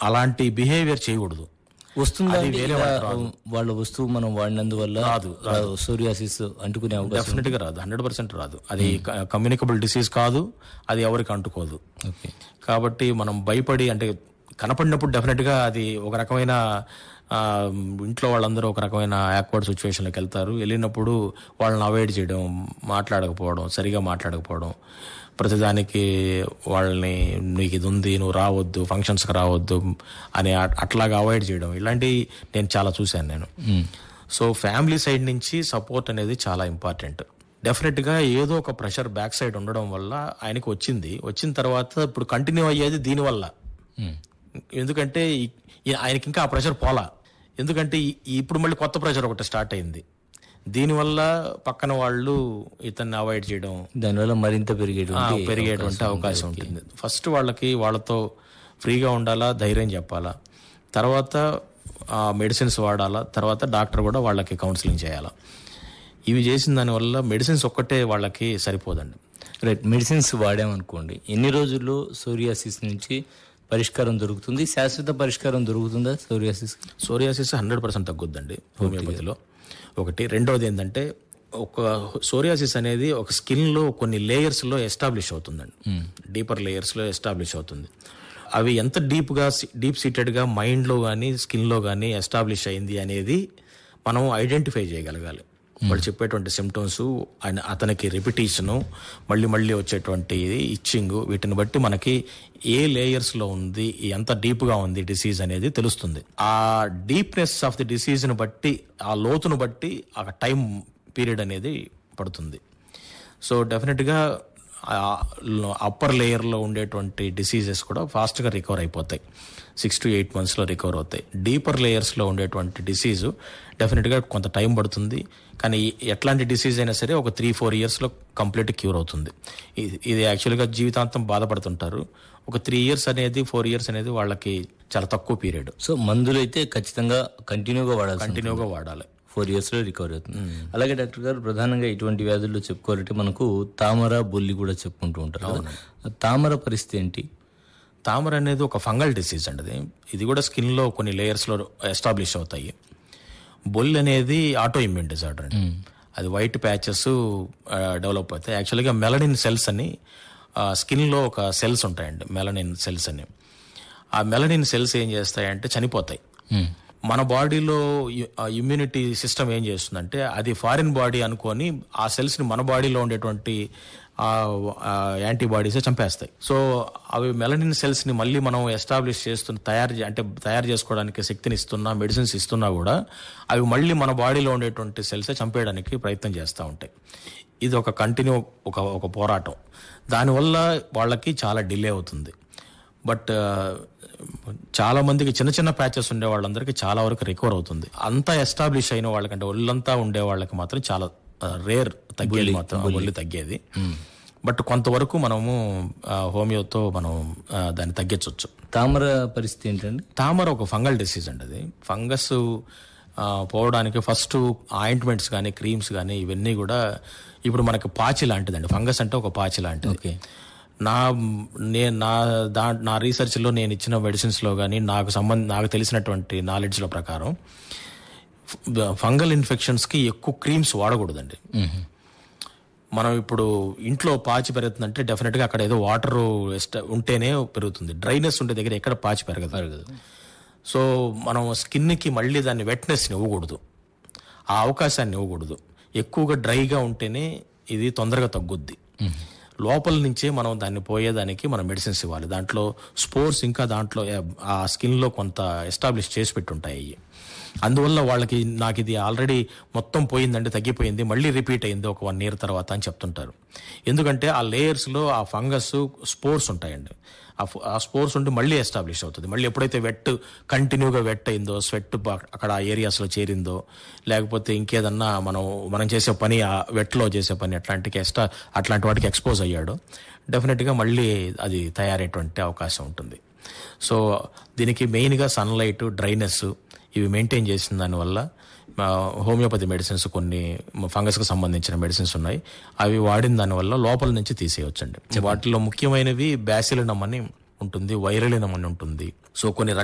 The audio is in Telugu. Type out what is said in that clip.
అలాంటి బిహేవియర్ చేయకూడదు వస్తుందా అది అంటే వేరే ఇలా వాళ్ళకి రాదు. వాళ్ళ వస్తువు మనం వాడినందువల్ల రాదు, సోరియాసిస్ అంటుకునే అవకాశం డెఫినెట్ గా రాదు హండ్రెడ్ పర్సెంట్ రాదు అది కమ్యూనికబుల్ డిసీజ్ కాదు అది ఎవరికి అంటుకోదు ఓకే కాబట్టి మనం భయపడి అంటే కనపడినప్పుడు డెఫినెట్ గా అది ఒక రకమైన ఆ, ఇంట్లో వాళ్ళందరూ ఒక రకమైన యాక్వర్డ్ సిచ్యువేషన్లోకి వెళ్తారు వెళ్ళినప్పుడు వాళ్ళని అవాయిడ్ చేయడం మాట్లాడకపోవడం సరిగా మాట్లాడకపోవడం ప్రతిదానికి వాళ్ళని నీకు ఇది ఉంది నువ్వు రావద్దు ఫంక్షన్స్కి రావద్దు అని అ- అట్లాగా అవాయిడ్ చేయడం ఇలాంటివి నేను చాలా చూశాను నేను సో ఫ్యామిలీ సైడ్ నుంచి సపోర్ట్ అనేది చాలా ఇంపార్టెంట్ డెఫినెట్గా ఏదో ఒక ప్రెషర్ బ్యాక్ సైడ్ ఉండడం వల్ల ఆయనకు వచ్చింది వచ్చిన తర్వాత ఇప్పుడు కంటిన్యూ అయ్యేది దీనివల్ల ఎందుకంటే ఈ- ఈ- ఆయనకి ఇంకా ఆ ప్రెషర్ పోలా ఎందుకంటే ఈ- ఈ ఇప్పుడు మళ్ళీ కొత్త ప్రెషర్ ఒకటి స్టార్ట్ అయింది దీనివల్ల పక్కన వాళ్ళు ఇతన్ని అవాయిడ్ చేయడం దానివల్ల మరింత ఆ, పెరిగేటువంటి పెరిగేటువంటి అవకాశం ఉంటుంది ఫస్ట్ వాళ్ళకి వాళ్ళతో ఫ్రీగా ఉండాలా ధైర్యం చెప్పాలా తర్వాత మెడిసిన్స్ వాడాలా తర్వాత డాక్టర్ కూడా వాళ్ళకి కౌన్సిలింగ్ చేయాలా ఇవి చేసిన దానివల్ల మెడిసిన్స్ ఒక్కటే వాళ్ళకి సరిపోదండి రైట్ మెడిసిన్స్ వాడామనుకోండి ఎన్ని రోజుల్లో సోరియాసిస్ నుంచి పరిష్కారం దొరుకుతుంది శాశ్వత పరిష్కారం దొరుకుతుందా సోరియాసిస్ సోరియాసిస్ హండ్రెడ్ పర్సెంట్ తగ్గుద్దండి హోమియోపతిలో ఒకటి రెండోది ఏంటంటే ఒక సోరియాసిస్ అనేది ఒక స్కిన్లో కొన్ని లేయర్స్లో ఎస్టాబ్లిష్ అవుతుందండి డీపర్ లేయర్స్లో ఎస్టాబ్లిష్ అవుతుంది అవి ఎంత డీప్గా డీప్ సీటెడ్గా మైండ్లో కానీ స్కిన్లో కానీ ఎస్టాబ్లిష్ అయింది అనేది మనం ఐడెంటిఫై చేయగలగాలి వాళ్ళు చెప్పేటువంటి సిమ్టమ్స్ అండ్ అతనికి రిపిటేషను మళ్ళీ మళ్ళీ వచ్చేటువంటి ఇచ్చింగ్ వీటిని బట్టి మనకి ఏ లేయర్స్లో ఉంది ఎంత డీప్గా ఉంది డిసీజ్ అనేది తెలుస్తుంది ఆ డీప్నెస్ ఆఫ్ ది డిసీజ్ని బట్టి ఆ లోతును బట్టి ఆ టైం పీరియడ్ అనేది పడుతుంది సో డెఫినెట్గా అప్పర్ లేయర్లో ఉండేటువంటి డిసీజెస్ కూడా ఫాస్ట్గా రికవర్ అయిపోతాయి సిక్స్ టు ఎయిట్ మంత్స్లో రికవర్ అవుతాయి డీపర్ లేయర్స్లో ఉండేటువంటి డిసీజు డెఫినెట్గా కొంత టైం పడుతుంది కానీ ఎట్లాంటి డిసీజ్ అయినా సరే ఒక త్రీ ఫోర్ ఇయర్స్లో కంప్లీట్ క్యూర్ అవుతుంది ఇది- ఇది యాక్చువల్గా జీవితాంతం బాధపడుతుంటారు ఒక త్రీ ఇయర్స్ అనేది ఫోర్ ఇయర్స్ అనేది వాళ్ళకి చాలా తక్కువ పీరియడ్ సో మందులు అయితే ఖచ్చితంగా కంటిన్యూగా వాడాలి కంటిన్యూగా వాడాలి ఫోర్ ఇయర్స్ లో రికవర్ అవుతుంది అలాగే డాక్టర్ గారు ప్రధానంగా ఇటువంటి వ్యాధుల్లో చెప్పుకోవాలంటే మనకు తామర బొల్లి కూడా చెప్పుకుంటూ ఉంటారు కదా. తామర పరిస్థితి ఏంటి తామర అనేది ఒక ఫంగల్ డిసీజ్ అండి అది ఇది కూడా స్కిన్లో కొన్ని లేయర్స్లో ఎస్టాబ్లిష్ అవుతాయి బొల్ అనేది ఆటో ఇమ్యూన్ డిజార్డర్ అండి అది వైట్ ప్యాచెస్ డెవలప్ అవుతాయి యాక్చువల్గా మెలనిన్ సెల్స్ అని స్కిన్లో ఒక సెల్స్ ఉంటాయండి మెలనిన్ సెల్స్ అని ఆ మెలనిన్ సెల్స్ ఏం చేస్తాయంటే చనిపోతాయి మన బాడీలో ఇమ్యూనిటీ సిస్టమ్ ఏం చేస్తుందంటే అది ఫారిన్ బాడీ అనుకొని ఆ సెల్స్ని మన బాడీలో ఉండేటువంటి యాంటీబాడీసే చంపేస్తాయి సో అవి మెలనిన్ సెల్స్ని మళ్ళీ మనం ఎస్టాబ్లిష్ చేస్తున్న తయారు చే- అంటే తయారు చేసుకోవడానికి శక్తిని ఇస్తున్నా మెడిసిన్స్ ఇస్తున్నా కూడా అవి మళ్ళీ మన బాడీలో ఉండేటువంటి సెల్సే చంపేయడానికి ప్రయత్నం చేస్తూ ఉంటాయి ఇది ఒక కంటిన్యూ ఒక ఒక పోరాటం దానివల్ల వాళ్ళకి చాలా డిలే అవుతుంది బట్ చాలా మందికి చిన్న చిన్న ప్యాచెస్ ఉండే వాళ్ళందరికీ చాలా వరకు రికవర్ అవుతుంది అంతా ఎస్టాబ్లిష్ అయిన వాళ్ళకంటే ఒళ్ళంతా ఉండే వాళ్ళకి మాత్రం చాలా రేర్ తగ్గేది మాత్రం ఒళ్ళు తగ్గేది బట్ కొంతవరకు మనము ఆ, హోమియోతో మనం ఆ, దాన్ని తగ్గించవచ్చు తామర పరిస్థితి ఏంటండి తామర ఒక ఫంగల్ డిసీజ్ అండి అది ఫంగస్ ఆ, పోవడానికి ఫస్ట్ ఆయింట్మెంట్స్ కానీ క్రీమ్స్ కానీ ఇవన్నీ కూడా ఇప్పుడు మనకి పాచి లాంటిదండి ఫంగస్ అంటే ఒక పాచి లాంటిది ఓకే నా నేను నా దా నా రీసెర్చ్లో నేను ఇచ్చిన మెడిసిన్స్లో కానీ నాకు సంబంధ నాకు తెలిసినటువంటి నాలెడ్జ్ల ప్రకారం ఫంగల్ ఇన్ఫెక్షన్స్కి ఎక్కువ క్రీమ్స్ వాడకూడదండి మనం ఇప్పుడు ఇంట్లో పాచి పెరుగుతుందంటే డెఫినెట్గా అక్కడ ఏదో వాటర్ ఉంటేనే పెరుగుతుంది డ్రైనెస్ ఉండే దగ్గర ఎక్కడ పాచి పెరగదు సో మనం స్కిన్కి మళ్ళీ దాన్ని వెట్నెస్ని ఇవ్వకూడదు ఆ అవకాశాన్ని ఇవ్వకూడదు ఎక్కువగా డ్రైగా ఉంటేనే ఇది తొందరగా తగ్గుద్ది లోపల నుంచే మనం దాన్ని పోయేదానికి మనం మెడిసిన్స్ ఇవ్వాలి దాంట్లో స్పోర్స్ ఇంకా దాంట్లో ఆ స్కిన్లో కొంత ఎస్టాబ్లిష్ చేసి పెట్టుంటాయి అవి అందువల్ల వాళ్ళకి నాకు ఇది ఆల్రెడీ మొత్తం పోయిందంటే తగ్గిపోయింది మళ్ళీ రిపీట్ అయింది ఒక వన్ ఇయర్ తర్వాత అని చెప్తుంటారు ఎందుకంటే ఆ లేయర్స్లో ఆ ఫంగస్ స్పోర్స్ ఉంటాయండి ఆ ఫ- ఆ స్పోర్స్ ఉండి మళ్ళీ ఎస్టాబ్లిష్ అవుతుంది మళ్ళీ ఎప్పుడైతే వెట్ కంటిన్యూగా వెట్ అయిందో స్వెట్ అక్కడ ఆ ఏరియాస్లో చేరిందో లేకపోతే ఇంకేదన్నా మనం మనం చేసే పని ఆ వెట్లో చేసే పని అట్లాంటికి ఎక్స్ట్రా అట్లాంటి వాటికి ఎక్స్పోజ్ అయ్యాడు డెఫినెట్గా మళ్ళీ అది తయారయ్యేటువంటి అవకాశం ఉంటుంది సో దీనికి మెయిన్గా సన్లైట్ డ్రైనెస్ ఇవి మెయింటైన్ చేసిన దానివల్ల ఆ, హోమియోపతి మెడిసిన్స్ కొన్ని ఫంగస్కి సంబంధించిన మెడిసిన్స్ ఉన్నాయి అవి వాడిన దానివల్ల లోపల నుంచి తీసేయొచ్చండి వాటిలో ముఖ్యమైనవి బ్యాసిలినమ్ అని ఉంటుంది వైరలినమ్ అని ఉంటుంది సో కొన్ని